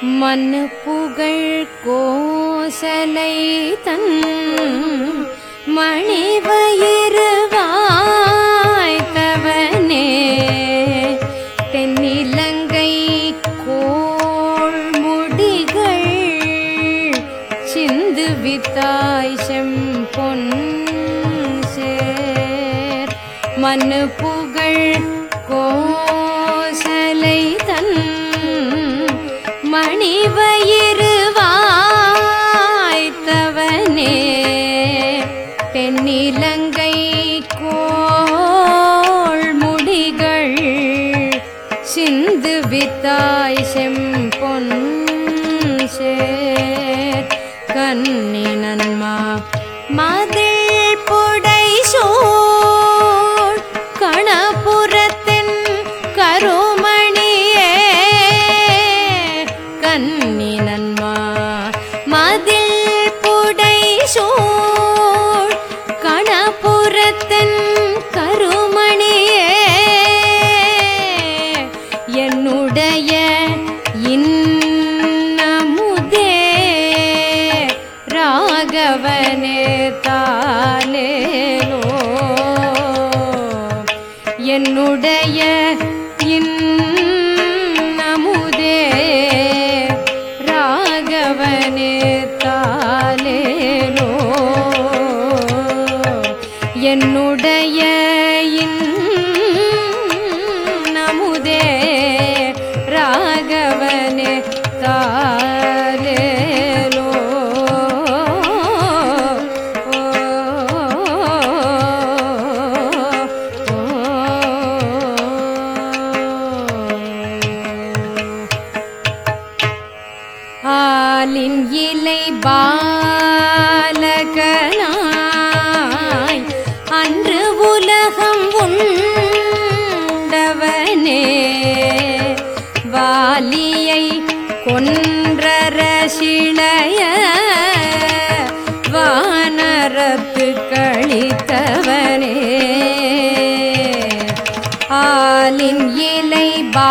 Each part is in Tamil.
மண்ணு புகழ் கோசலை தன் மணிவயிறுவாய்த்தவனே தென்னிலங்கை கோள் முடிகள் சிந்து வித்தாய் செம்பொன் சேர் மண்ணு புகழ் கோசலை தன் மணிவயிறுவாய்த்தவனே தென்னிலங்கை கோள் முடிகள் சிந்து வித்தாய் செம்பொன் சேர் கண்ணி நன்மா மதில் புடை சோழ் கணபுரத்தின் கருமணியே கண்ணி நன்மா மதில் புடை சோழ் கணபுரத்தின் கருமணியே என்னுடைய இன்னமுதே ராகவனே தாலேலோ என்னுடைய இன்னமுதே ராகவனே தாலேலோ என்னுடைய இன்னமுதே ராகவனே தாலேலோ ஆலின் இலை பாலகனாய் அன்று உலகம் உண்டவனே வாலியை கொன்றரசிளைய வானரத்து கழித்தவனே ஆலின் இலை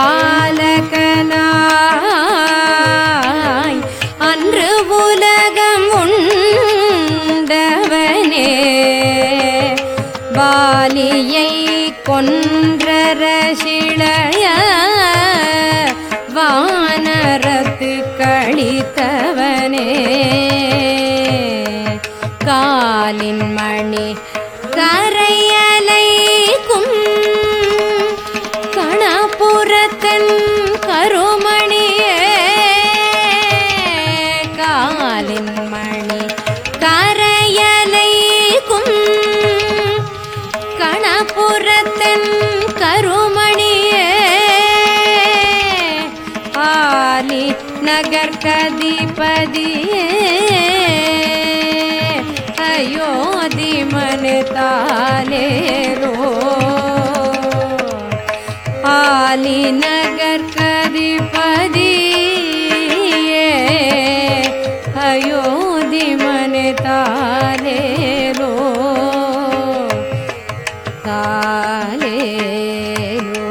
பாலகனாய் அன்று உலகம் உண்டவனே வாலியை கொன்றரசிளைய வானரத்து கழித்தவனே காலின் மணி கரையலைக்கும் கணபுரத்தன் கருமணியே காலின் மணி கரையலைக்கும் கணபுரத்தன் கருமணியே ஆலி நகர் கதிபதியே அயோத்தி மனு தாலேரோ ஆலி நகர் கதிபதியே அயோத்தி மனு தாலேரோ தாலேரோ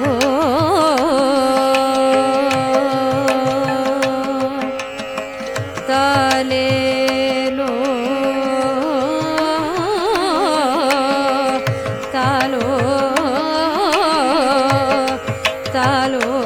தாலேலோ தாலோ தாலோ